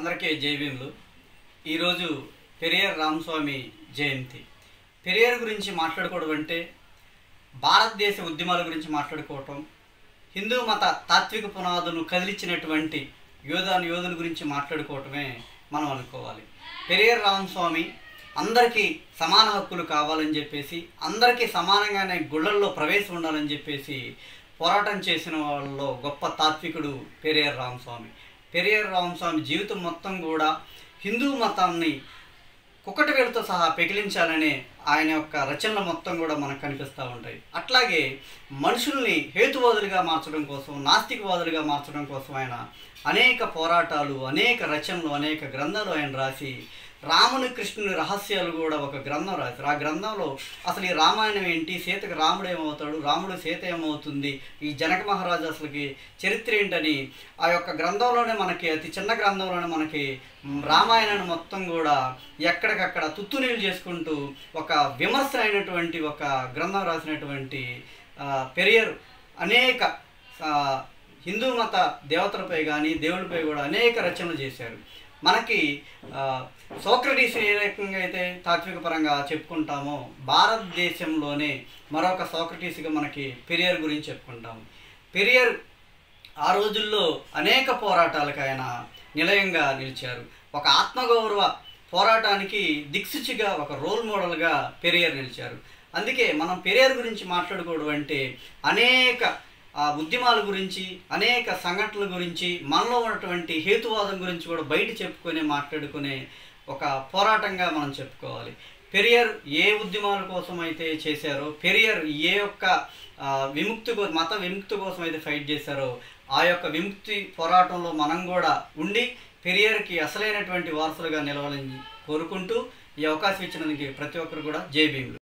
అందరికీ జై భీములు ఈరోజు పెరియార్ రామస్వామి జయంతి పెరియార్ గురించి మాట్లాడుకోవడం అంటే భారతదేశ ఉద్యమాల గురించి మాట్లాడుకోవటం హిందూ మత తాత్విక పునాదును కదిలించినటువంటి యోధాను యోధుల గురించి మాట్లాడుకోవటమే మనం అనుకోవాలి పెరియార్ రామస్వామి అందరికీ సమాన హక్కులు కావాలని చెప్పేసి అందరికీ సమానంగానే గుళ్ళల్లో ప్రవేశం ఉండాలని చెప్పేసి పోరాటం చేసిన వాళ్ళలో గొప్ప తాత్వికుడు పెరియార్ రామస్వామి పెరియార్ రామస్వామి జీవితం మొత్తం కూడా హిందూ మతాన్ని కుక్కటి వేలుతో సహా పెకిలించాలనే ఆయన యొక్క రచనలు మొత్తం కూడా మనకు కనిపిస్తూ ఉంటాయి అట్లాగే మనుషుల్ని హేతువాదులుగా మార్చడం కోసం నాస్తికవాదులుగా మార్చడం కోసం ఆయన అనేక పోరాటాలు అనేక రచనలు అనేక గ్రంథాలు ఆయన రాసి రాముని కృష్ణుని రహస్యాలు కూడా ఒక గ్రంథం రాశారు ఆ గ్రంథంలో అసలు ఈ రామాయణం ఏంటి సీతకు రాముడు ఏమవుతాడు రాముడు సీత ఏమవుతుంది ఈ జనక మహారాజు అసలుకి చరిత్ర ఏంటని ఆ యొక్క గ్రంథంలోనే మనకి అతి చిన్న గ్రంథంలోనే మనకి మ్, రామాయణాన్ని మొత్తం కూడా ఎక్కడికక్కడ తుత్తునీళ్ళు చేసుకుంటూ ఒక విమర్శ అయినటువంటి ఒక గ్రంథం రాసినటువంటి ఆ, పెరియర్ అనేక ఆ, హిందూ మత దేవతలపై కానీ దేవుళ్ళపై కూడా అనేక రచనలు చేశారు మనకి ఆ, సోక్రటీస్ ఏ రకంగా అయితే తాత్విక పరంగా చెప్పుకుంటామో భారతదేశంలోనే మరొక సోక్రటీస్గా మనకి పెరియర్ గురించి చెప్పుకుంటాము పెరియర్ ఆ రోజుల్లో అనేక పోరాటాలకు ఆయన నిలయంగా నిలిచారు ఒక ఆత్మగౌరవ పోరాటానికి దిక్సూచిగా ఒక రోల్ మోడల్గా పెరియర్ నిలిచారు అందుకే మనం పెరియర్ గురించి మాట్లాడుకోవడం అంటే అనేక ఆ, ఉద్యమాల గురించి అనేక సంఘటనల గురించి మనలో ఉన్నటువంటి హేతువాదం గురించి కూడా బయట చెప్పుకొని మాట్లాడుకునే ఒక పోరాటంగా మనం చెప్పుకోవాలి పెరియర్ ఏ ఉద్యమాల కోసం అయితే చేశారో పెరియర్ ఏ యొక్క ఆ, విముక్తి కో- మత విముక్తి కోసం అయితే ఫైట్ చేశారో ఆ యొక్క విముక్తి పోరాటంలో మనం కూడా ఉండి పెరియర్కి అసలైనటువంటి వారసులుగా నిలవాలని కోరుకుంటూ ఈ అవకాశం ఇచ్చినందుకు ప్రతి ఒక్కరు కూడా జై భీములు